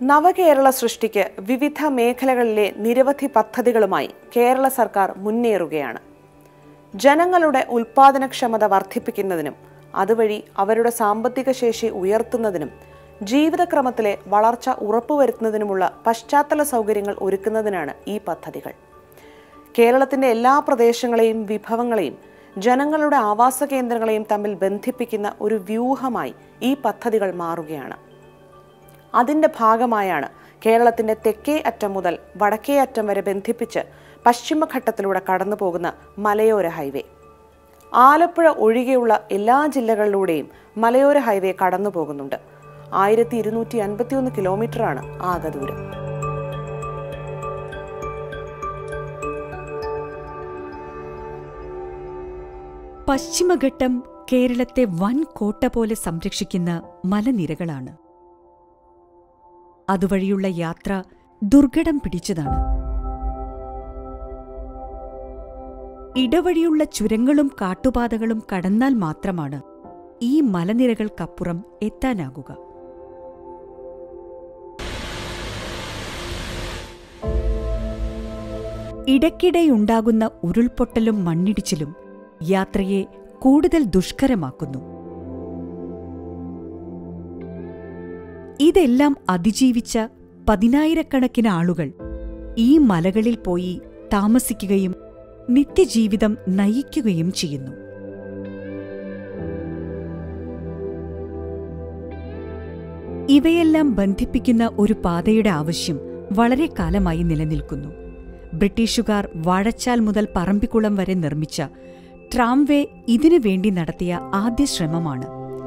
നവകേരള സൃഷ്ടിക്ക് വിവിധ മേഖലകളിലെ നിരവധി പദ്ധതികളുമായി കേരള സർക്കാർ മുന്നേറുകയാണ് ജനങ്ങളുടെ ഉൽപാദനക്ഷമത വർദ്ധിപ്പിക്കുന്നതിനും അതുവഴി അവരുടെ സാമ്പത്തിക ശേഷി ഉയർത്തുന്നതിനും ജീവിതക്രമത്തിലെ വളർച്ച ഉറപ്പുവരുത്തുന്നതിനുമുള്ള പശ്ചാത്തല സൗകര്യങ്ങൾ ഒരുക്കുന്നതിനാണ് ഈ പദ്ധതികൾ കേരളത്തിന്റെ എല്ലാ പ്രദേശങ്ങളെയും വിഭവങ്ങളെയും ജനങ്ങളുടെ ആവാസ കേന്ദ്രങ്ങളെയും തമ്മിൽ ബന്ധിപ്പിക്കുന്ന ഒരു വ്യൂഹമായി ഈ പദ്ധതികൾ മാറുകയാണ് അതിന്റെ ഭാഗമായാണ് കേരളത്തിന്റെ തെക്കേ അറ്റം മുതൽ വടക്കേ അറ്റം വരെ ബന്ധിപ്പിച്ച് പശ്ചിമഘട്ടത്തിലൂടെ കടന്നു പോകുന്ന മലയോര ഹൈവേ ആലപ്പുഴ ഒഴികെയുള്ള എല്ലാ ജില്ലകളിലൂടെയും മലയോര ഹൈവേ കടന്നു പോകുന്നുണ്ട് ആയിരത്തി ഇരുന്നൂറ്റി അൻപത്തിയൊന്ന് കിലോമീറ്ററാണ് ആകെ ദൂരം പശ്ചിമഘട്ടം കേരളത്തെ വൻ കോട്ട പോലെ സംരക്ഷിക്കുന്ന മലനിരകളാണ് അതുവഴിയുള്ള യാത്ര ദുർഘടം പിടിച്ചതാണ് ഇടവഴിയുള്ള ചുരങ്ങളും കാട്ടുപാതകളും കടന്നാൽ മാത്രമാണ് ഈ മലനിരകൾക്കപ്പുറം എത്താനാകുക ഇടയ്ക്കിടെയുണ്ടാകുന്ന ഉരുൾപൊട്ടലും മണ്ണിടിച്ചിലും യാത്രയെ കൂടുതൽ ദുഷ്കരമാക്കുന്നു ഇതെല്ലാം അതിജീവിച്ച പതിനായിരക്കണക്കിന് ആളുകൾ ഈ മലകളിൽ പോയി താമസിക്കുകയും നിത്യജീവിതം നയിക്കുകയും ചെയ്യുന്നു ഇവയെല്ലാം ബന്ധിപ്പിക്കുന്ന ഒരു പാതയുടെ ആവശ്യം വളരെ കാലമായി നിലനിൽക്കുന്നു ബ്രിട്ടീഷുകാർ വാഴച്ചാൽ മുതൽ പറമ്പിക്കുളം വരെ നിർമ്മിച്ച ട്രാംവേ ഇതിനു വേണ്ടി നടത്തിയ ആദ്യ ശ്രമമാണ്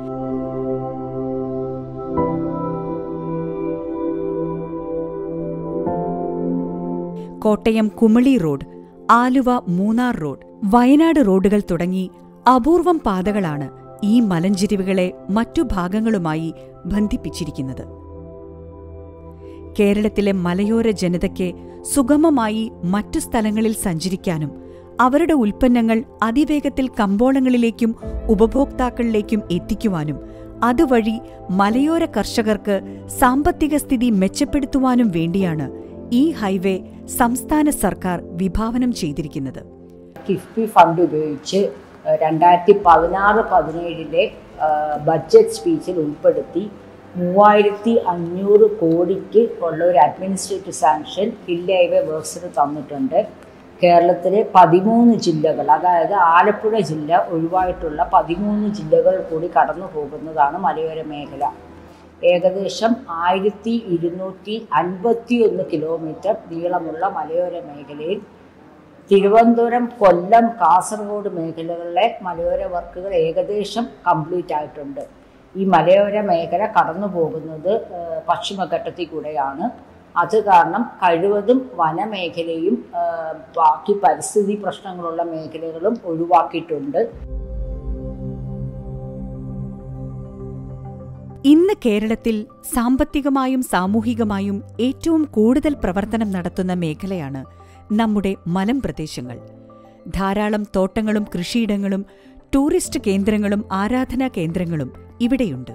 കോട്ടയം കുമളി റോഡ് ആലുവ മൂന്നാർ റോഡ് വയനാട് റോഡുകൾ തുടങ്ങി അപൂർവം പാതകളാണ് ഈ മലഞ്ചെരിവുകളെ മറ്റു ഭാഗങ്ങളുമായി ബന്ധിപ്പിച്ചിരിക്കുന്നത് കേരളത്തിലെ മലയോര ജനതയ്ക്ക് സുഗമമായി മറ്റു സ്ഥലങ്ങളിൽ സഞ്ചരിക്കാനും അവരുടെ ഉൽപ്പന്നങ്ങൾ അതിവേഗത്തിൽ കമ്പോളങ്ങളിലേക്കും ഉപഭോക്താക്കളിലേക്കും എത്തിക്കുവാനും അതുവഴി മലയോര കർഷകർക്ക് സാമ്പത്തിക സ്ഥിതി മെച്ചപ്പെടുത്തുവാനും വേണ്ടിയാണ് ഈ ഹൈവേ സംസ്ഥാന സർക്കാർ വിഭാവനം ചെയ്തിരിക്കുന്നത് കിഫ്ബി ഫണ്ട് ഉപയോഗിച്ച് രണ്ടായിരത്തി പതിനാറ് പതിനേഴിലെ ബഡ്ജറ്റ് സ്പീച്ചിൽ ഉൾപ്പെടുത്തി മൂവായിരത്തി അഞ്ഞൂറ് കോടിക്ക് ഉള്ള ഒരു അഡ്മിനിസ്ട്രേറ്റീവ് സാങ്ഷൻ ഹിൽ ഹൈവേ വർക്സിന് തന്നിട്ടുണ്ട് കേരളത്തിലെ പതിമൂന്ന് ജില്ലകൾ അതായത് ആലപ്പുഴ ജില്ല ഒഴിവായിട്ടുള്ള പതിമൂന്ന് ജില്ലകൾ കൂടി കടന്നു പോകുന്നതാണ് മലയോര മേഖല ഏകദേശം ആയിരത്തി ഇരുന്നൂറ്റി അൻപത്തി ഒന്ന് കിലോമീറ്റർ നീളമുള്ള മലയോര മേഖലയിൽ തിരുവനന്തപുരം കൊല്ലം കാസർഗോഡ് മേഖലകളിലെ മലയോര വർക്കുകൾ ഏകദേശം കംപ്ലീറ്റ് ആയിട്ടുണ്ട് ഈ മലയോര മേഖല കടന്നു പോകുന്നത് പശ്ചിമഘട്ടത്തിൽ കൂടെയാണ് അത് കാരണം കഴിവതും വനമേഖലയും ബാക്കി പരിസ്ഥിതി പ്രശ്നങ്ങളുള്ള മേഖലകളും ഒഴിവാക്കിയിട്ടുണ്ട് ഇന്ന് കേരളത്തിൽ സാമ്പത്തികമായും സാമൂഹികമായും ഏറ്റവും കൂടുതൽ പ്രവർത്തനം നടത്തുന്ന മേഖലയാണ് നമ്മുടെ മലം പ്രദേശങ്ങൾ ധാരാളം തോട്ടങ്ങളും കൃഷിയിടങ്ങളും ടൂറിസ്റ്റ് കേന്ദ്രങ്ങളും ആരാധനാ കേന്ദ്രങ്ങളും ഇവിടെയുണ്ട്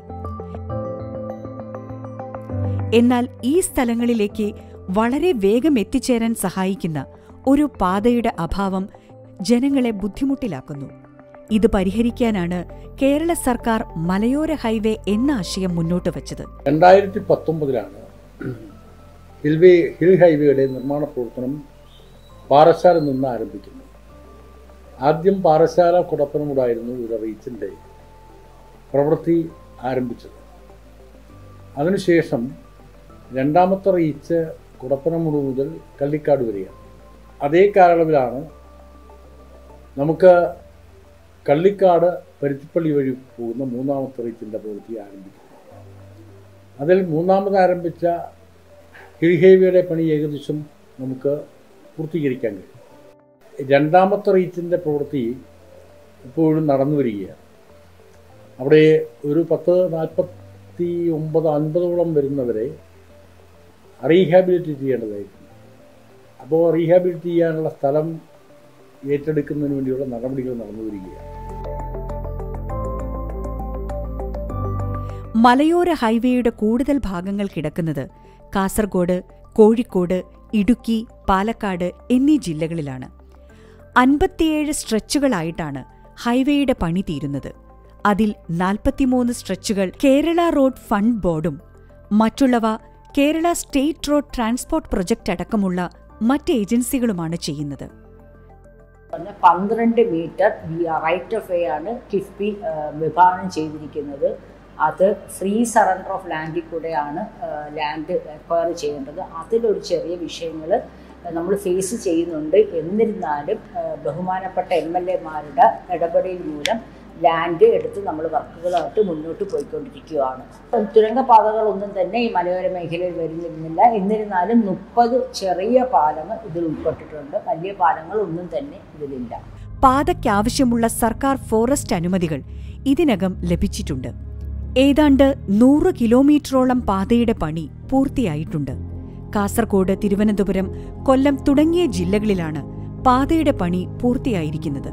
എന്നാൽ ഈ സ്ഥലങ്ങളിലേക്ക് വളരെ വേഗം എത്തിച്ചേരാൻ സഹായിക്കുന്ന ഒരു പാതയുടെ അഭാവം ജനങ്ങളെ ബുദ്ധിമുട്ടിലാക്കുന്നു ഇത് പരിഹരിക്കാനാണ് കേരള സർക്കാർ മലയോര ഹൈവേ എന്ന ആശയം മുന്നോട്ട് വച്ചത് രണ്ടായിരത്തി പത്തൊമ്പതിലാണ് ഹിൽവേ ഹിൽ ഹൈവേയുടെ നിർമ്മാണ പ്രവർത്തനം പാറശാല നിന്ന് ആരംഭിക്കുന്നത് ആദ്യം പാറശാല കുടപ്പനമുടായിരുന്നു ഒരു റീച്ചിൻ്റെ പ്രവൃത്തി ആരംഭിച്ചത് അതിനുശേഷം രണ്ടാമത്തെ റീച്ച് കുടപ്പനമുട് മുതൽ കള്ളിക്കാട് വരെയാണ് അതേ കാലയളവിലാണ് നമുക്ക് കള്ളിക്കാട് പരുത്തിപ്പള്ളി വഴി പോകുന്ന മൂന്നാമത്തെ റീച്ചിൻ്റെ പ്രവൃത്തി ആരംഭിക്കുന്നത് അതിൽ മൂന്നാമത് ആരംഭിച്ച ഹിൽ ഹൈവേയുടെ പണി ഏകദേശം നമുക്ക് പൂർത്തീകരിക്കാൻ കഴിയും രണ്ടാമത്തെ റീച്ചിൻ്റെ പ്രവൃത്തി ഇപ്പോഴും നടന്നു വരികയാണ് അവിടെ ഒരു പത്ത് നാൽപ്പത്തി ഒമ്പത് അൻപതോളം വരുന്നവരെ റീഹാബിലിറ്റ് ചെയ്യേണ്ടതായിട്ടുണ്ട് അപ്പോൾ റീഹാബിലിറ്റ് ചെയ്യാനുള്ള സ്ഥലം ഏറ്റെടുക്കുന്നതിന് വേണ്ടിയുള്ള നടപടികൾ നടന്നു വരികയാണ് മലയോര ഹൈവേയുടെ കൂടുതൽ ഭാഗങ്ങൾ കിടക്കുന്നത് കാസർഗോഡ് കോഴിക്കോട് ഇടുക്കി പാലക്കാട് എന്നീ ജില്ലകളിലാണ് അൻപത്തിയേഴ് സ്ട്രെച്ചുകളായിട്ടാണ് ഹൈവേയുടെ പണി തീരുന്നത് അതിൽ നാൽപ്പത്തിമൂന്ന് സ്ട്രെച്ചുകൾ കേരള റോഡ് ഫണ്ട് ബോർഡും മറ്റുള്ളവ Kerala state road transport project അടക്കമുള്ള മറ്റ് ഏജൻസികളുമാണ് ചെയ്യുന്നത് പറഞ്ഞ പന്ത്രണ്ട് മീറ്റർ റൈറ്റ് ഓഫ് വേ ആണ് കിഫ്ബി ആ, വിഭാവനം ചെയ്തിരിക്കുന്നത് അത് ഫ്രീ സറണ്ടർ ഓഫ് ലാൻഡിൽ കൂടെയാണ് ലാൻഡ് എക്വയർ ചെയ്യേണ്ടത് അതിലൊരു ചെറിയ വിഷയങ്ങൾ നമ്മൾ ഫേസ് ചെയ്യുന്നുണ്ട് എന്നിരുന്നാലും ആ, ബഹുമാനപ്പെട്ട എം എൽ എമാരുടെ ഇടപെടൽ മൂലം ലാൻഡ് എടുത്ത് നമ്മൾ വർക്കുകളായിട്ട് മുന്നോട്ട് പോയിക്കൊണ്ടിരിക്കുകയാണ് തുരങ്കപാതകളൊന്നും തന്നെ ഈ മലയോര മേഖലയിൽ വരുന്നിരുന്നില്ല എന്നിരുന്നാലും മുപ്പത് ചെറിയ പാലങ്ങൾ ഇതിൽ ഉൾപ്പെട്ടിട്ടുണ്ട് വലിയ പാലങ്ങൾ ഒന്നും തന്നെ ഇതിലില്ല പാതയ്ക്കാവശ്യമുള്ള സർക്കാർ ഫോറസ്റ്റ് അനുമതികൾ ഇതിനകം ലഭിച്ചിട്ടുണ്ട് ഏതാണ്ട് നൂറ് കിലോമീറ്ററോളം പാതയുടെ പണി പൂർത്തിയായിട്ടുണ്ട് കാസർഗോഡ് തിരുവനന്തപുരം കൊല്ലം തുടങ്ങിയ ജില്ലകളിലാണ് പാതയുടെ പണി പൂർത്തിയായിരിക്കുന്നത്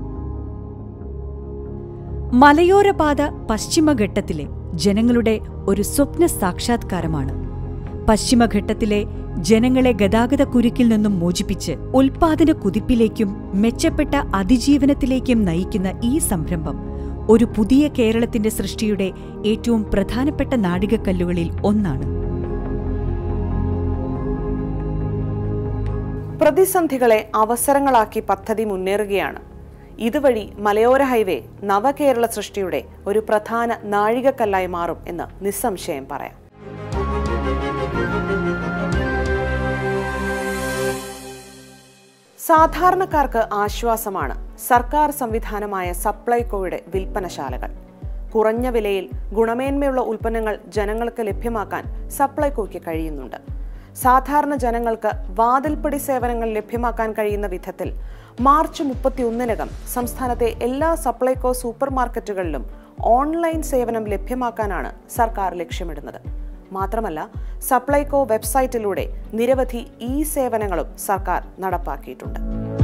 മലയോരപാത പശ്ചിമഘട്ടത്തിലെ ജനങ്ങളുടെ ഒരു സ്വപ്ന സാക്ഷാത്കാരമാണ് പശ്ചിമഘട്ടത്തിലെ ജനങ്ങളെ ഗതാഗത കുരുക്കിൽ നിന്നും മോചിപ്പിച്ച് ഉൽപാദന കുതിപ്പിലേക്കും മെച്ചപ്പെട്ട അതിജീവനത്തിലേക്കും നയിക്കുന്ന ഈ സംരംഭം ഒരു പുതിയ കേരളത്തിന്റെ സൃഷ്ടിയുടെ ഏറ്റവും പ്രധാനപ്പെട്ട നാഴികക്കല്ലുകളിൽ ഒന്നാണ് പ്രതിസന്ധികളെ അവസരങ്ങളാക്കി പദ്ധതി മുന്നേറുകയാണ് ഇതുവഴി മലയോര ഹൈവേ നവകേരള സൃഷ്ടിയുടെ ഒരു പ്രധാന നാഴികക്കല്ലായി മാറും എന്ന് നിസ്സംശയം പറയാം സാധാരണക്കാർക്ക് ആശ്വാസമാണ് സർക്കാർ സംവിധാനമായ സപ്ലൈകോയുടെ വിൽപ്പനശാലകൾ കുറഞ്ഞ വിലയിൽ ഗുണമേന്മയുള്ള ഉൽപ്പന്നങ്ങൾ ജനങ്ങൾക്ക് ലഭ്യമാക്കാൻ സപ്ലൈകോയ്ക്ക് കഴിയുന്നുണ്ട് സാധാരണ ജനങ്ങൾക്ക് വാതിൽപ്പടി സേവനങ്ങൾ ലഭ്യമാക്കാൻ കഴിയുന്ന വിധത്തിൽ മാർച്ച് മുപ്പത്തിയൊന്നിനകം സംസ്ഥാനത്തെ എല്ലാ സപ്ലൈകോ സൂപ്പർ മാർക്കറ്റുകളിലും ഓൺലൈൻ സേവനം ലഭ്യമാക്കാനാണ് സർക്കാർ ലക്ഷ്യമിടുന്നത് മാത്രമല്ല സപ്ലൈകോ വെബ്സൈറ്റിലൂടെ നിരവധി ഇ സേവനങ്ങളും സർക്കാർ നടപ്പാക്കിയിട്ടുണ്ട്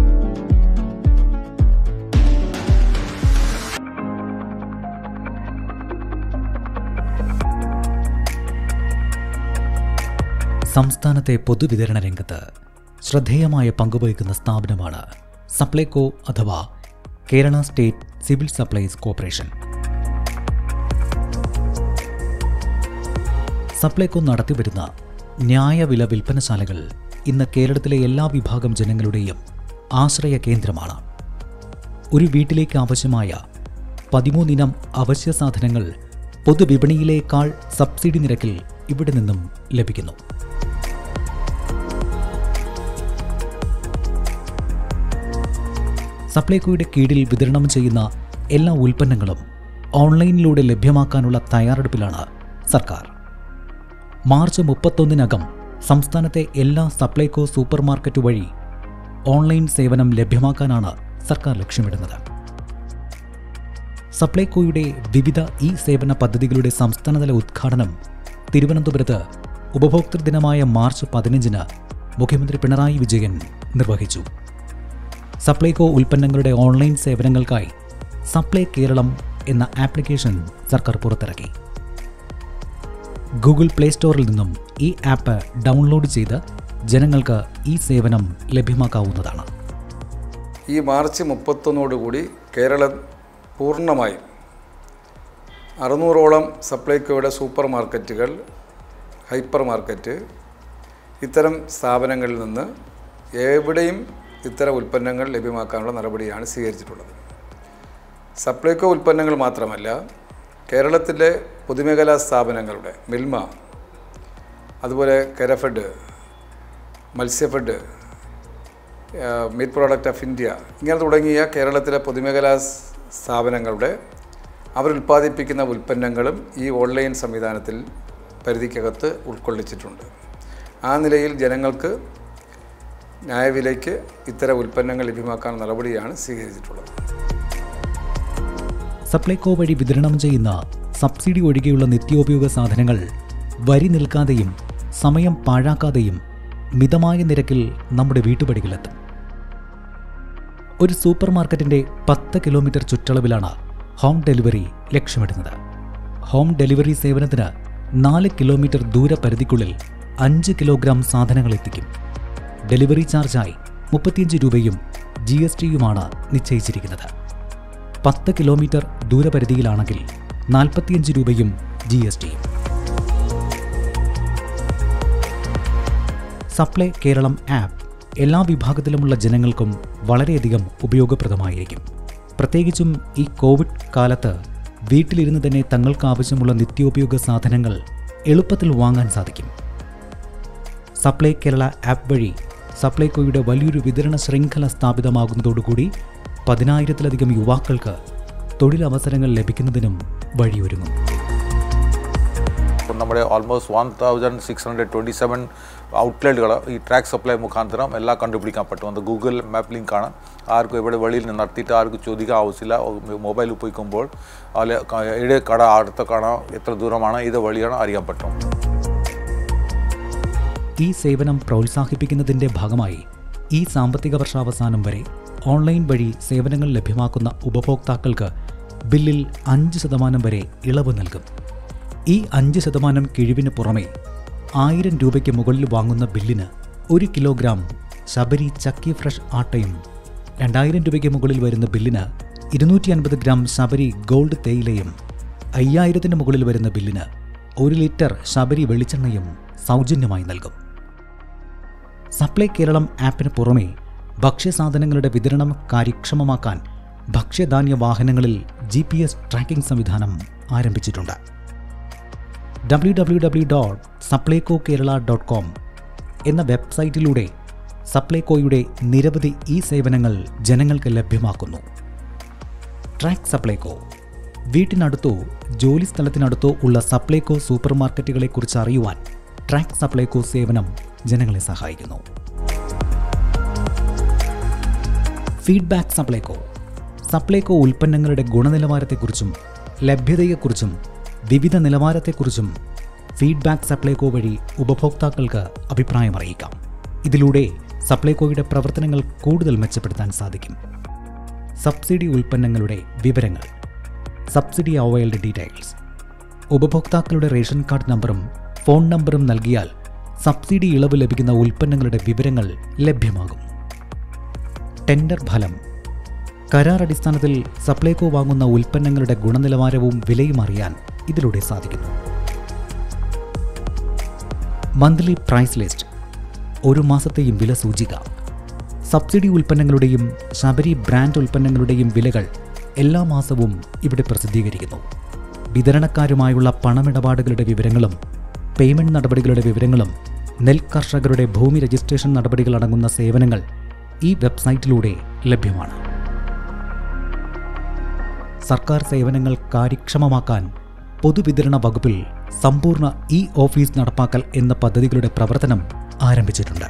സംസ്ഥാനത്തെ പൊതുവിതരണ രംഗത്ത് ശ്രദ്ധേയമായ പങ്കുവഹിക്കുന്ന സ്ഥാപനമാണ് സപ്ലൈകോ അഥവാ Kerala state civil supplies corporation Supplyco നടത്തിവരുന്ന ന്യായവില വിൽപ്പനശാലകൾ ഇന്ന് കേരളത്തിലെ എല്ലാ വിഭാഗം ജനങ്ങളുടെയും ആശ്രയ കേന്ദ്രമാണ് ഒരു വീട്ടിലേക്ക് ആവശ്യമായ പതിമൂന്നിനം അവശ്യ സാധനങ്ങൾ പൊതുവിപണിയിലേക്കാൾ സബ്സിഡി നിരക്കിൽ ഇവിടെ നിന്നും ലഭിക്കുന്നു സപ്ലൈകോയുടെ കീഴിൽ വിതരണം ചെയ്യുന്ന എല്ലാ ഉൽപ്പന്നങ്ങളും ഓൺലൈനിലൂടെ ലഭ്യമാക്കാനുള്ള തയ്യാറെടുപ്പിലാണ് സർക്കാർ മാർച്ച് മുപ്പത്തൊന്നിനകം സംസ്ഥാനത്തെ എല്ലാ സപ്ലൈകോ സൂപ്പർ മാർക്കറ്റ് വഴി ഓൺലൈൻ സേവനം ലഭ്യമാക്കാനാണ് സർക്കാർ ലക്ഷ്യമിടുന്നത് സപ്ലൈകോയുടെ വിവിധ ഇ സേവന പദ്ധതികളുടെ സംസ്ഥാനതല ഉദ്ഘാടനം തിരുവനന്തപുരത്ത് ഉപഭോക്തൃ ദിനമായ മാർച്ച് പതിനഞ്ചിന് മുഖ്യമന്ത്രി പിണറായി വിജയൻ നിർവഹിച്ചു സപ്ലൈകോ ഉൽപ്പന്നങ്ങളുടെ ഓൺലൈൻ സേവനങ്ങൾക്കായി സപ്ലൈ കേരളം എന്ന ആപ്ലിക്കേഷൻ സർക്കാർ പുറത്തിറക്കി ഗൂഗിൾ പ്ലേ സ്റ്റോറിൽ നിന്നും ഈ ആപ്പ് ഡൗൺലോഡ് ചെയ്ത് ജനങ്ങൾക്ക് ഈ സേവനം ലഭ്യമാക്കാവുന്നതാണ് ഈ മാർച്ച് മുപ്പത്തൊന്നോടുകൂടി കേരളം പൂർണ്ണമായും അറുന്നൂറോളം സപ്ലൈകോയുടെ സൂപ്പർ മാർക്കറ്റുകൾ ഹൈപ്പർ മാർക്കറ്റ് ഇത്തരം സ്ഥാപനങ്ങളിൽ നിന്ന് എവിടെയും ഇത്തരം ഉൽപ്പന്നങ്ങൾ ലഭ്യമാക്കാനുള്ള നടപടിയാണ് സ്വീകരിച്ചിട്ടുള്ളത് സപ്ലൈകോ ഉൽപ്പന്നങ്ങൾ മാത്രമല്ല കേരളത്തിലെ പൊതുമേഖലാ സ്ഥാപനങ്ങളുടെ മിൽമ അതുപോലെ Kerafed Matsyafed meat product of India ഇങ്ങനെ തുടങ്ങിയ കേരളത്തിലെ പൊതുമേഖലാ സ് സ്ഥാപനങ്ങളുടെ അവരുൽപ്പാദിപ്പിക്കുന്ന ഉൽപ്പന്നങ്ങളും ഈ ഓൺലൈൻ സംവിധാനത്തിൽ പരിധിക്കകത്ത് ഉൾക്കൊള്ളിച്ചിട്ടുണ്ട് ആ നിലയിൽ ജനങ്ങൾക്ക് ന്യായവിലയ്ക്ക് ഇത്തരം ഉൽപ്പന്നങ്ങൾ ലഭ്യമാക്കാൻ നടപടിയാണ് സ്വീകരിച്ചിട്ടുള്ളത് സപ്ലൈകോ വഴി വിതരണം ചെയ്യുന്ന സബ്സിഡി ഒഴികെയുള്ള നിത്യോപയോഗ സാധനങ്ങൾ വരി നിൽക്കാതെയും സമയം പാഴാക്കാതെയും മിതമായ നിരക്കിൽ നമ്മുടെ വീട്ടുപടികളെത്തും ഒരു സൂപ്പർ മാർക്കറ്റിന്റെ പത്ത് കിലോമീറ്റർ ചുറ്റളവിലാണ് ഹോം ഡെലിവറി ലക്ഷ്യമിടുന്നത് ഹോം ഡെലിവറി സേവനത്തിന് നാല് കിലോമീറ്റർ ദൂരപരിധിക്കുള്ളിൽ അഞ്ച് കിലോഗ്രാം സാധനങ്ങൾ എത്തിക്കും ഡെലിവറി ചാർജായി മുപ്പത്തിയഞ്ച് രൂപയും ജി എസ് ടിയുമാണ് നിശ്ചയിച്ചിരിക്കുന്നത് പത്ത് കിലോമീറ്റർ ദൂരപരിധിയിലാണെങ്കിൽ നാൽപ്പത്തിയഞ്ച് രൂപയും ജി എസ് ടിയും സപ്ലൈ കേരളം ആപ്പ് എല്ലാ വിഭാഗത്തിലുമുള്ള ജനങ്ങൾക്കും വളരെയധികം ഉപയോഗപ്രദമായിരിക്കും പ്രത്യേകിച്ചും ഈ കോവിഡ് കാലത്ത് വീട്ടിലിരുന്ന് തന്നെ തങ്ങൾക്ക് ആവശ്യമുള്ള നിത്യോപയോഗ സാധനങ്ങൾ എളുപ്പത്തിൽ വാങ്ങാൻ സാധിക്കും സപ്ലൈ കേരള ആപ്പ് വഴി സപ്ലൈകോയുടെ വലിയൊരു വിതരണ ശൃംഖല സ്ഥാപിതമാകുന്നതോടുകൂടി പതിനായിരത്തിലധികം യുവാക്കൾക്ക് തൊഴിലവസരങ്ങൾ ലഭിക്കുന്നതിനും വഴിയൊരുങ്ങും അപ്പോൾ നമ്മുടെ almost one thousand six hundred twenty seven ഔട്ട്ലെറ്റുകൾ ഈ ട്രാക്ക് സപ്ലൈ മുഖാന്തരം എല്ലാം കണ്ടുപിടിക്കാൻ പറ്റും അത് ഗൂഗിൾ മാപ്പ് ലിങ്കാണ് ആർക്കും ഇവിടെ വെളിയിൽ നിന്ന് നടത്തിയിട്ട് ആർക്കും ചോദിക്കാൻ ആവശ്യമില്ല മൊബൈൽ ഉപയോഗിക്കുമ്പോൾ അതിൽ എവിടെ കട അടുത്ത കട എത്ര ദൂരമാണ് ഇത് വഴിയാണ് അറിയാൻ പറ്റും ഈ സേവനം പ്രോത്സാഹിപ്പിക്കുന്നതിന്റെ ഭാഗമായി ഈ സാമ്പത്തിക വർഷാവസാനം വരെ ഓൺലൈൻ വഴി സേവനങ്ങൾ ലഭ്യമാക്കുന്ന ഉപഭോക്താക്കൾക്ക് ബില്ലിൽ അഞ്ച് ശതമാനം വരെ ഇളവ് നൽകും ഈ അഞ്ച് ശതമാനം കിഴിവിന് പുറമെ ആയിരം രൂപയ്ക്ക് മുകളിൽ വാങ്ങുന്ന ബില്ലിന് ഒരു കിലോഗ്രാം ശബരി ചക്കി ഫ്രഷ് ആട്ടയും രണ്ടായിരം രൂപയ്ക്ക് മുകളിൽ വരുന്ന ബില്ലിന് ഇരുന്നൂറ്റി അൻപത് ഗ്രാം ശബരി ഗോൾഡ് തേയിലയും അയ്യായിരത്തിന് മുകളിൽ വരുന്ന ബില്ലിന് ഒരു ലിറ്റർ ശബരി വെളിച്ചെണ്ണയും സൗജന്യമായി നൽകും സപ്ലൈ കേരളം ആപ്പിന് പുറമെ ഭക്ഷ്യസാധനങ്ങളുടെ വിതരണം കാര്യക്ഷമമാക്കാൻ ഭക്ഷ്യധാന്യ വാഹനങ്ങളിൽ ജി പി എസ് ട്രാക്കിംഗ് സംവിധാനം ആരംഭിച്ചിട്ടുണ്ട് W W W dot Supplyco Kerala dot com എന്ന വെബ്സൈറ്റിലൂടെ സപ്ലൈകോയുടെ നിരവധി ഈ സേവനങ്ങൾ ജനങ്ങൾക്ക് ലഭ്യമാക്കുന്നു ട്രാക്ക് സപ്ലൈകോ വീട്ടിനടുത്തോ ജോലി സ്ഥലത്തിനടുത്തോ ഉള്ള സപ്ലൈകോ സൂപ്പർ മാർക്കറ്റുകളെക്കുറിച്ച് അറിയുവാൻ ട്രാക്ക് സപ്ലൈകോ സേവനം ജനങ്ങളെ സഹായിക്കുന്നു ഫീഡ്ബാക്ക് സപ്ലൈകോ സപ്ലൈകോ ഉൽപ്പന്നങ്ങളുടെ ഗുണനിലവാരത്തെക്കുറിച്ചും ലഭ്യതയെക്കുറിച്ചും വിവിധ നിലവാരത്തെക്കുറിച്ചും ഫീഡ്ബാക്ക് സപ്ലൈകോ വഴി ഉപഭോക്താക്കൾക്ക് അഭിപ്രായം അറിയിക്കാം ഇതിലൂടെ സപ്ലൈകോയുടെ പ്രവർത്തനങ്ങൾ കൂടുതൽ മെച്ചപ്പെടുത്താൻ സാധിക്കും സബ്സിഡി ഉൽപ്പന്നങ്ങളുടെ വിവരങ്ങൾ സബ്സിഡി അവൈൽഡ് ഡീറ്റെയിൽസ് ഉപഭോക്താക്കളുടെ റേഷൻ കാർഡ് നമ്പറും ഫോൺ നമ്പറും നൽകിയാൽ സബ്സിഡി ഇളവ് ലഭിക്കുന്ന ഉൽപ്പന്നങ്ങളുടെ വിവരങ്ങൾ ലഭ്യമാകും ടെൻഡർ ഫലം കരാർ അടിസ്ഥാനത്തിൽ സപ്ലൈകോ വാങ്ങുന്ന ഉൽപ്പന്നങ്ങളുടെ ഗുണനിലവാരവും വിലയും അറിയാൻ ഇതിലൂടെ സാധിക്കുന്നു മന്ത്ലി പ്രൈസ് ലിസ്റ്റ് ഒരു മാസത്തെയും വില സൂചിക സബ്സിഡി ഉൽപ്പന്നങ്ങളുടെയും ശബരി ബ്രാൻഡ് ഉൽപ്പന്നങ്ങളുടെയും വിലകൾ എല്ലാ മാസവും ഇവിടെ പ്രസിദ്ധീകരിക്കുന്നു വിതരണക്കാരുമായുള്ള പണമിടപാടുകളുടെ വിവരങ്ങളും പേയ്മെന്റ് നടപടികളുടെ വിവരങ്ങളും നെൽ കർഷകരുടെ ഭൂമി രജിസ്ട്രേഷൻ നടപടികൾ അടങ്ങുന്ന സേവനങ്ങൾ ഈ വെബ്സൈറ്റിലൂടെ ലഭ്യമാണ് സർക്കാർ സേവനങ്ങൾ കാര്യക്ഷമമാക്കാൻ പൊതുവിതരണ വകുപ്പിൽ സമ്പൂർണ്ണ ഇ ഓഫീസ് നടപ്പാക്കൽ എന്ന പദ്ധതികളുടെ പ്രവർത്തനം ആരംഭിച്ചിട്ടുണ്ട്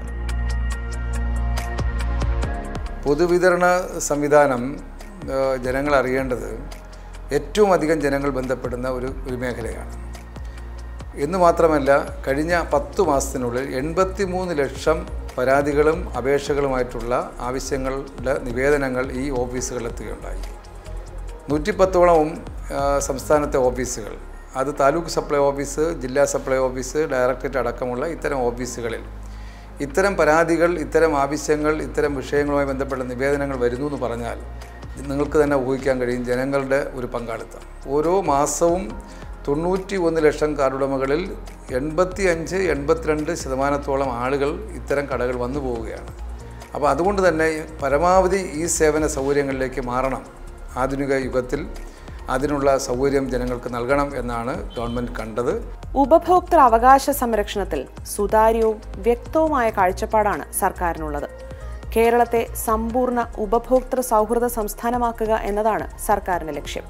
പൊതുവിതരണ സംവിധാനം ആ, ജനങ്ങൾ അറിയേണ്ടത് ഏറ്റവും അധികം ജനങ്ങൾ ബന്ധപ്പെടുന്ന ഒരു ഒരു മേഖലയാണ് എന്ന് മാത്രമല്ല കഴിഞ്ഞ പത്ത് മാസത്തിനുള്ളിൽ എൺപത്തി മൂന്ന് ലക്ഷം പരാതികളും അപേക്ഷകളുമായിട്ടുള്ള ആവശ്യങ്ങളുടെ നിവേദനങ്ങൾ ഈ ഓഫീസുകളിലെത്തുകയുണ്ടായി നൂറ്റിപ്പത്തോളം ആ, സംസ്ഥാനത്തെ ഓഫീസുകൾ അത് താലൂക്ക് സപ്ലൈ ഓഫീസ് ജില്ലാ സപ്ലൈ ഓഫീസ് ഡയറക്ടറേറ്റ് അടക്കമുള്ള ഇത്തരം ഓഫീസുകളിൽ ഇത്തരം പരാതികൾ ഇത്തരം ആവശ്യങ്ങൾ ഇത്തരം വിഷയങ്ങളുമായി ബന്ധപ്പെട്ട നിവേദനങ്ങൾ വരുന്നു എന്ന് പറഞ്ഞാൽ നിങ്ങൾക്ക് തന്നെ ഊഹിക്കാൻ കഴിയും ജനങ്ങളുടെ ഒരു പങ്കാളിത്തം ഓരോ മാസവും തൊണ്ണൂറ്റി ഒന്ന് ലക്ഷം കാർഡുടമകളിൽ എൺപത്തി അഞ്ച് എൺപത്തിരണ്ട് ശതമാനത്തോളം ആളുകൾ ഇത്തരം കടകൾ വന്നു പോവുകയാണ് അപ്പോൾ അതുകൊണ്ട് തന്നെ പരമാവധി ഈ സേവന സൗകര്യങ്ങളിലേക്ക് മാറണം ആധുനിക യുഗത്തിൽ അതിനുള്ള സൗകര്യം ജനങ്ങൾക്ക് നൽകണം എന്നാണ് ഗവൺമെൻറ് കണ്ടത് ഉപഭോക്തൃ അവകാശ സംരക്ഷണത്തിൽ സുതാര്യവും വ്യക്തവുമായ കാഴ്ചപ്പാടാണ് സർക്കാരിനുള്ളത് കേരളത്തെ സമ്പൂർണ്ണ ഉപഭോക്തൃ സൗഹൃദ സംസ്ഥാനമാക്കുക എന്നതാണ് സർക്കാരിന്റെ ലക്ഷ്യം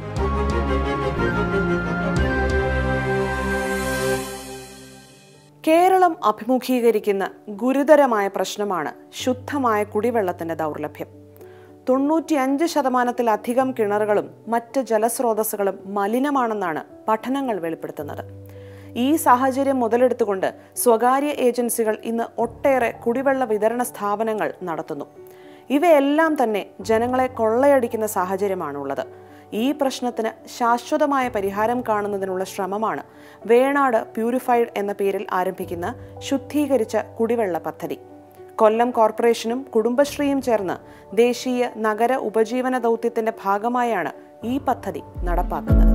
കേരളം അഭിമുഖീകരിക്കുന്ന ഗുരുതരമായ പ്രശ്നമാണ് ശുദ്ധമായ കുടിവെള്ളത്തിന്റെ ദൗർലഭ്യം തൊണ്ണൂറ്റിയഞ്ച് ശതമാനത്തിലധികം കിണറുകളും മറ്റ് ജലസ്രോതസ്സുകളും മലിനമാണെന്നാണ് പഠനങ്ങൾ വെളിപ്പെടുത്തുന്നത് ഈ സാഹചര്യം മുതലെടുത്തുകൊണ്ട് സ്വകാര്യ ഏജൻസികൾ ഇന്ന് ഒട്ടേറെ കുടിവെള്ള വിതരണ സ്ഥാപനങ്ങൾ നടത്തുന്നു ഇവയെല്ലാം തന്നെ ജനങ്ങളെ കൊള്ളയടിക്കുന്ന സാഹചര്യമാണുള്ളത് ഈ പ്രശ്നത്തിന് ശാശ്വതമായ പരിഹാരം കാണുന്നതിനുള്ള ശ്രമമാണ് വേണാട് പ്യൂരിഫൈഡ് എന്ന പേരിൽ ആരംഭിക്കുന്ന ശുദ്ധീകരിച്ച കുടിവെള്ള പദ്ധതി കൊല്ലം കോർപ്പറേഷനും കുടുംബശ്രീയും ചേർന്ന് ദേശീയ നഗര ഉപജീവന ദൗത്യത്തിന്റെ ഭാഗമായാണ് ഈ പദ്ധതി നടപ്പാക്കുന്നത്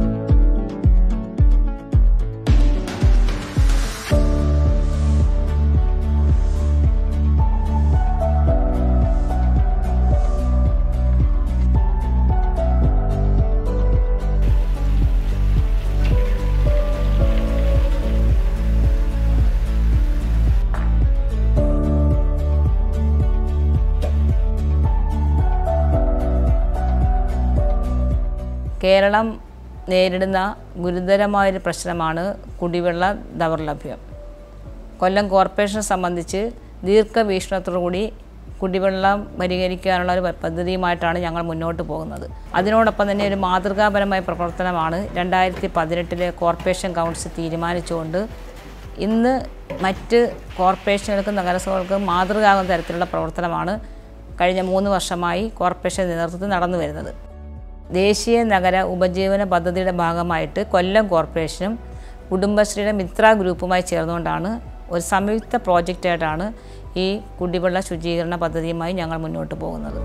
കേരളം നേരിടുന്ന ഗുരുതരമായൊരു പ്രശ്നമാണ് കുടിവെള്ള ദൗർലഭ്യം കൊല്ലം കോർപ്പറേഷനെ സംബന്ധിച്ച് ദീർഘവീക്ഷണത്തോടുകൂടി കുടിവെള്ളം പരിഹരിക്കാനുള്ള ഒരു പദ്ധതിയുമായിട്ടാണ് ഞങ്ങൾ മുന്നോട്ട് പോകുന്നത് അതിനോടൊപ്പം തന്നെ ഒരു മാതൃകാപരമായ പ്രവർത്തനമാണ് രണ്ടായിരത്തി പതിനെട്ടിലെ കോർപ്പറേഷൻ കൗൺസിൽ തീരുമാനിച്ചുകൊണ്ട് ഇന്ന് മറ്റ് കോർപ്പറേഷനുകൾക്കും നഗരസഭകൾക്കും മാതൃകയാകുന്ന തരത്തിലുള്ള പ്രവർത്തനമാണ് കഴിഞ്ഞ മൂന്ന് വർഷമായി കോർപ്പറേഷൻ നേതൃത്വത്തിൽ നടന്നു വരുന്നത് ദേശീയ നഗര ഉപജീവന പദ്ധതിയുടെ ഭാഗമായിട്ട് കൊല്ലം കോർപ്പറേഷനും കുടുംബശ്രീയുടെ മിത്ര ഗ്രൂപ്പുമായി ചേർന്നുകൊണ്ടാണ് ഒരു സംയുക്ത പ്രോജക്റ്റായിട്ടാണ് ഈ കുടിവെള്ള ശുചീകരണ പദ്ധതിയുമായി ഞങ്ങൾ മുന്നോട്ട് പോകുന്നത്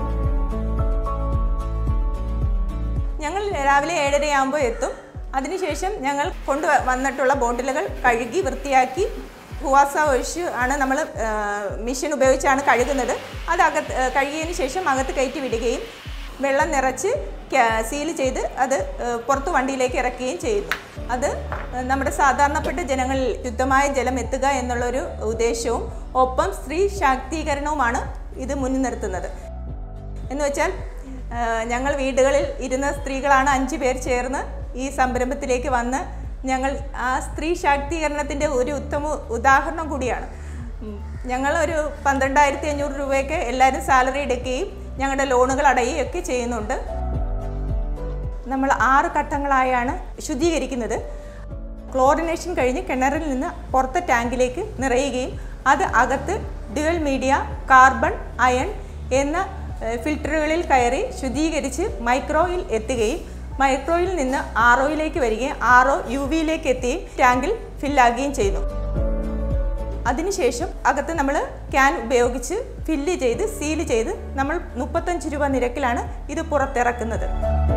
ഞങ്ങൾ രാവിലെ ഏഴരയാകുമ്പോൾ എത്തും അതിനുശേഷം ഞങ്ങൾ കൊണ്ട് വന്നിട്ടുള്ള ബോട്ടിലുകൾ കഴുകി വൃത്തിയാക്കി ഹുവാസ ഒഴിച്ച് ആണ് നമ്മൾ മെഷീൻ ഉപയോഗിച്ചാണ് കഴുകുന്നത് അത് അകത്ത് ഏ, കഴുകിയതിന് ശേഷം അകത്ത് കയറ്റി വിടുകയും വെള്ളം നിറച്ച് സീൽ ചെയ്ത് അത് ഏ, പുറത്ത് വണ്ടിയിലേക്ക് ഇറക്കുകയും ചെയ്യുന്നു അത് നമ്മുടെ സാധാരണപ്പെട്ട ജനങ്ങളിൽ ശുദ്ധമായ ജലം എത്തുക എന്നുള്ളൊരു ഉദ്ദേശവും ഒപ്പം സ്ത്രീ ശാക്തീകരണവുമാണ് ഇത് മുന്നിൽ നിർത്തുന്നത് എന്ന് വെച്ചാൽ ആ, ഞങ്ങൾ വീടുകളിൽ ഇരുന്ന സ്ത്രീകളാണ് അഞ്ച് പേർ ചേർന്ന് ഈ സംരംഭത്തിലേക്ക് വന്ന് ഞങ്ങൾ ആ സ്ത്രീ ശാക്തീകരണത്തിൻ്റെ ഒരു ഉത്തമ ഉദാഹരണം കൂടിയാണ് ഉം. ഞങ്ങൾ ഒരു പന്ത്രണ്ടായിരത്തി അഞ്ഞൂറ് രൂപയൊക്കെ എല്ലാവരും സാലറി എടുക്കുകയും ഞങ്ങളുടെ ലോണുകൾ അടയുകയും ഒക്കെ ചെയ്യുന്നുണ്ട് നമ്മൾ ആറ് ഘട്ടങ്ങളായാണ് ശുദ്ധീകരിക്കുന്നത് ക്ലോറിനേഷൻ കഴിഞ്ഞ് കിണറിൽ നിന്ന് പുറത്തെ ടാങ്കിലേക്ക് നിറയുകയും അത് അകത്ത് ഡ്യുവൽ മീഡിയ കാർബൺ അയൺ എന്ന ഏഹ്, ഫിൽറ്ററുകളിൽ കയറി ശുദ്ധീകരിച്ച് മൈക്രോയിൽ എത്തുകയും മൈക്രോയിൽ നിന്ന് ആർ ഒയിലേക്ക് വരികയും ആർ ഒ യു വിയിലേക്ക് എത്തുകയും ടാങ്കിൽ ഫില്ലാകുകയും ചെയ്യുന്നു അതിനുശേഷം അകത്ത് നമ്മൾ ക്യാൻ ഉപയോഗിച്ച് ഫില്ല് ചെയ്ത് സീൽ ചെയ്ത് നമ്മൾ മുപ്പത്തഞ്ച് രൂപ നിരക്കിലാണ് ഇത് പുറത്തിറക്കുന്നത്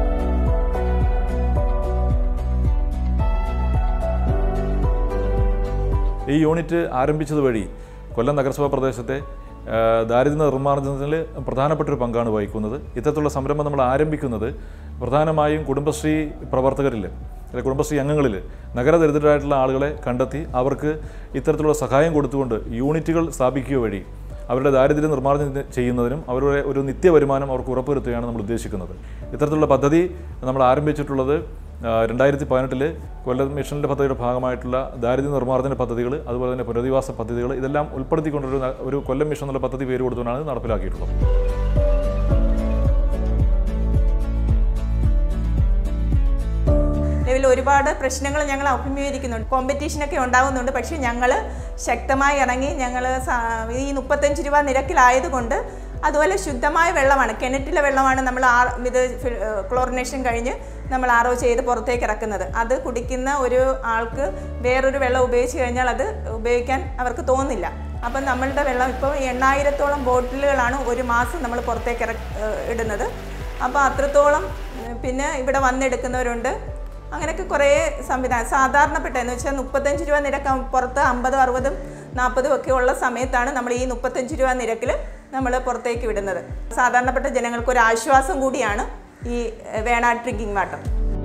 ഈ യൂണിറ്റ് ആരംഭിച്ചത് വഴി കൊല്ലം നഗരസഭാ പ്രദേശത്തെ ആ, ദാരിദ്ര്യ നിർമ്മാർജ്ജനത്തിൽ പ്രധാനപ്പെട്ട ഒരു പങ്കാണ് വഹിക്കുന്നത് ഇത്തരത്തിലുള്ള സംരംഭം നമ്മൾ ആരംഭിക്കുന്നത് പ്രധാനമായും കുടുംബശ്രീ പ്രവർത്തകരിൽ അല്ലെങ്കിൽ കുടുംബശ്രീ അംഗങ്ങളിൽ നഗരദരിദ്രരായിട്ടുള്ള ആളുകളെ കണ്ടെത്തി അവർക്ക് ഇത്തരത്തിലുള്ള സഹായം കൊടുത്തുകൊണ്ട് യൂണിറ്റുകൾ സ്ഥാപിക്കുക വഴി അവരുടെ ദാരിദ്ര്യം നിർമ്മാർജ്ജനം ചെയ്യുന്നതിനും അവരുടെ ഒരു നിത്യ വരുമാനം അവർക്ക് ഉറപ്പുവരുത്തുകയാണ് നമ്മൾ ഉദ്ദേശിക്കുന്നത് ഇത്തരത്തിലുള്ള പദ്ധതി നമ്മൾ ആരംഭിച്ചിട്ടുള്ളത് രണ്ടായിരത്തി പതിനെട്ടില് കൊല്ലം മിഷനിലെ പദ്ധതിയുടെ ഭാഗമായിട്ടുള്ള ദാരിദ്ര്യ നിർമ്മാർജ്ജന പദ്ധതികൾ അതുപോലെ തന്നെ പുനരധിവാസ പദ്ധതികൾ ഇതെല്ലാം ഉൾപ്പെടുത്തിക്കൊണ്ടൊരു ന- ഒരു കൊല്ലം മിഷൻ എന്നുള്ള പദ്ധതി പേര് കൊടുത്തുകൊണ്ടാണ് ഇത് നടപ്പിലാക്കിയിട്ടുള്ളത് നിലവിൽ ഒരുപാട് പ്രശ്നങ്ങൾ ഞങ്ങൾ അഭിമുഖീകരിക്കുന്നുണ്ട് കോമ്പറ്റീഷനൊക്കെ ഉണ്ടാകുന്നുണ്ട് പക്ഷേ ഞങ്ങൾ ശക്തമായി ഇറങ്ങി ഞങ്ങൾ ഈ മുപ്പത്തഞ്ച് രൂപ നിരക്കിലായതുകൊണ്ട് അതുപോലെ ശുദ്ധമായ വെള്ളമാണ് കിണറ്റിലെ വെള്ളമാണ് നമ്മൾ ആ ഇത് ഫിൽ- ഏഹ് ക്ലോറിനേഷൻ കഴിഞ്ഞ് നമ്മൾ ആറോ ചെയ്ത് പുറത്തേക്ക് ഇറക്കുന്നത് അത് കുടിക്കുന്ന ഒരു ആൾക്ക് വേറൊരു വെള്ളം ഉപയോഗിച്ച് കഴിഞ്ഞാൽ അത് ഉപയോഗിക്കാൻ അവർക്ക് തോന്നില്ല അപ്പം നമ്മളുടെ വെള്ളം ഇപ്പോൾ എണ്ണായിരത്തോളം ബോട്ടിലുകളാണ് ഒരു മാസം നമ്മൾ പുറത്തേക്ക് ഇറ ഏഹ് ഇടുന്നത് അപ്പോൾ അത്രത്തോളം ഉം, പിന്നെ ഇവിടെ വന്നെടുക്കുന്നവരുണ്ട് അങ്ങനെയൊക്കെ കുറേ സംവിധാനം സാധാരണപ്പെട്ട എന്ന് വെച്ചാൽ മുപ്പത്തഞ്ച് രൂപ നിരക്ക് പുറത്ത് അമ്പതും അറുപതും നാൽപ്പതും ഒക്കെ ഉള്ള സമയത്താണ് നമ്മൾ ഈ മുപ്പത്തഞ്ച് രൂപ നിരക്കിൽ നമ്മൾ പുറത്തേക്ക് വിടുന്നത് സാധാരണപ്പെട്ട ജനങ്ങൾക്ക് ഒരു ആശ്വാസം കൂടിയാണ് ഈ ഏഹ്, വേണാട് ഡ്രിങ്കിങ് വാട്ടർ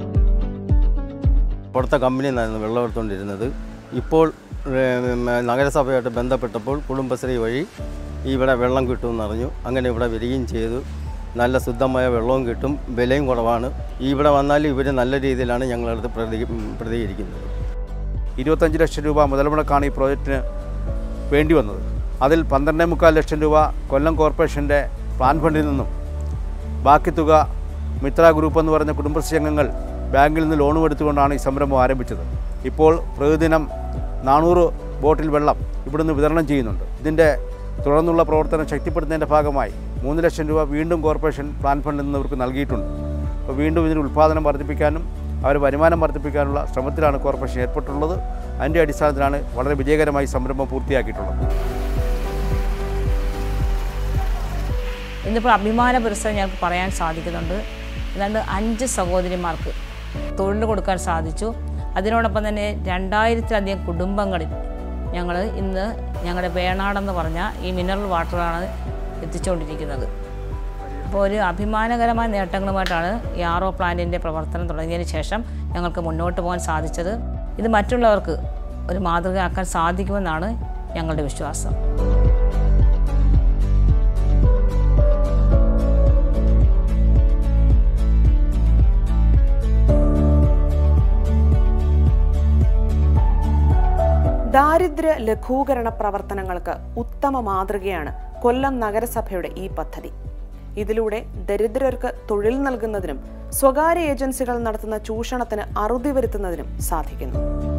പുറത്തെ കമ്പനിയിൽ നിന്നായിരുന്നു വെള്ളം എടുത്തുകൊണ്ടിരുന്നത് ഇപ്പോൾ ഏം, നഗരസഭയായിട്ട് ബന്ധപ്പെട്ടപ്പോൾ കുടുംബശ്രീ വഴി ഇവിടെ വെള്ളം കിട്ടുമെന്ന് അറിഞ്ഞു അങ്ങനെ ഇവിടെ വരികയും ചെയ്തു നല്ല ശുദ്ധമായ വെള്ളവും കിട്ടും വിലയും കുറവാണ് ഇവിടെ വന്നാൽ ഇവർ നല്ല രീതിയിലാണ് ഞങ്ങളടുത്ത് പ്രതി പ്രതികരിക്കുന്നത് ഇരുപത്തഞ്ച് ലക്ഷം രൂപ മുതൽ മുടക്കാണ് ഈ പ്രോജക്റ്റിന് വേണ്ടി വന്നത് അതിൽ പന്ത്രണ്ടേ മുക്കാൽ ലക്ഷം രൂപ കൊല്ലം കോർപ്പറേഷൻ്റെ പ്ലാൻ ഫണ്ടിൽ നിന്നും ബാക്കി തുക മിത്ര ഗ്രൂപ്പ് എന്ന് പറയുന്ന കുടുംബശ്രീ അംഗങ്ങൾ ബാങ്കിൽ നിന്ന് ലോണും എടുത്തുകൊണ്ടാണ് ഈ സംരംഭം ആരംഭിച്ചത് ഇപ്പോൾ പ്രതിദിനം നാനൂറ് ബോട്ടിൽ വെള്ളം ഇവിടുന്ന് വിതരണം ചെയ്യുന്നുണ്ട് ഇതിൻ്റെ തുടർന്നുള്ള പ്രവർത്തനം ശക്തിപ്പെടുത്തുന്നതിൻ്റെ ഭാഗമായി മൂന്ന് ലക്ഷം രൂപ വീണ്ടും കോർപ്പറേഷൻ പ്ലാൻ ഫണ്ടിൽ നിന്ന് ഇവർക്ക് നൽകിയിട്ടുണ്ട് ഇപ്പോൾ വീണ്ടും ഇതിന് ഉൽപ്പാദനം വർദ്ധിപ്പിക്കാനും അവരുടെ വരുമാനം വർദ്ധിപ്പിക്കാനുള്ള ശ്രമത്തിലാണ് കോർപ്പറേഷൻ ഏർപ്പെട്ടുള്ളത് അതിൻ്റെ അടിസ്ഥാനത്തിലാണ് വളരെ വിജയകരമായി സംരംഭം പൂർത്തിയാക്കിയിട്ടുള്ളത് ഇന്നിപ്പോൾ അഭിമാന പുരസ്സരം ഞങ്ങൾക്ക് പറയാൻ സാധിക്കുന്നുണ്ട് ഏതാണ്ട് അഞ്ച് സഹോദരിമാർക്ക് തൊഴിൽ കൊടുക്കാൻ സാധിച്ചു അതിനോടൊപ്പം തന്നെ രണ്ടായിരത്തിലധികം കുടുംബങ്ങളിൽ ഞങ്ങൾ ഇന്ന് ഞങ്ങളുടെ വേണാടെന്ന് പറഞ്ഞ ഈ മിനറൽ വാട്ടറാണ് എത്തിച്ചുകൊണ്ടിരിക്കുന്നത് അപ്പോൾ ഒരു അഭിമാനകരമായ നേട്ടങ്ങളുമായിട്ടാണ് ഈ ആർ ഒ പ്ലാന്റിൻ്റെ പ്രവർത്തനം തുടങ്ങിയതിന് ശേഷം ഞങ്ങൾക്ക് മുന്നോട്ട് പോകാൻ സാധിച്ചത് ഇത് മറ്റുള്ളവർക്ക് ഒരു മാതൃകയാക്കാൻ സാധിക്കുമെന്നാണ് ഞങ്ങളുടെ വിശ്വാസം ദാരിദ്ര്യ ലഘൂകരണ പ്രവർത്തനങ്ങൾക്ക് ഉത്തമ മാതൃകയാണ് കൊല്ലം നഗരസഭയുടെ ഈ പദ്ധതി ഇതിലൂടെ ദരിദ്രർക്ക് തൊഴിൽ നൽകുന്നതിനും സ്വകാര്യ ഏജൻസികൾ നടത്തുന്ന ചൂഷണത്തിന് അറുതി വരുത്തുന്നതിനും സാധിക്കുന്നു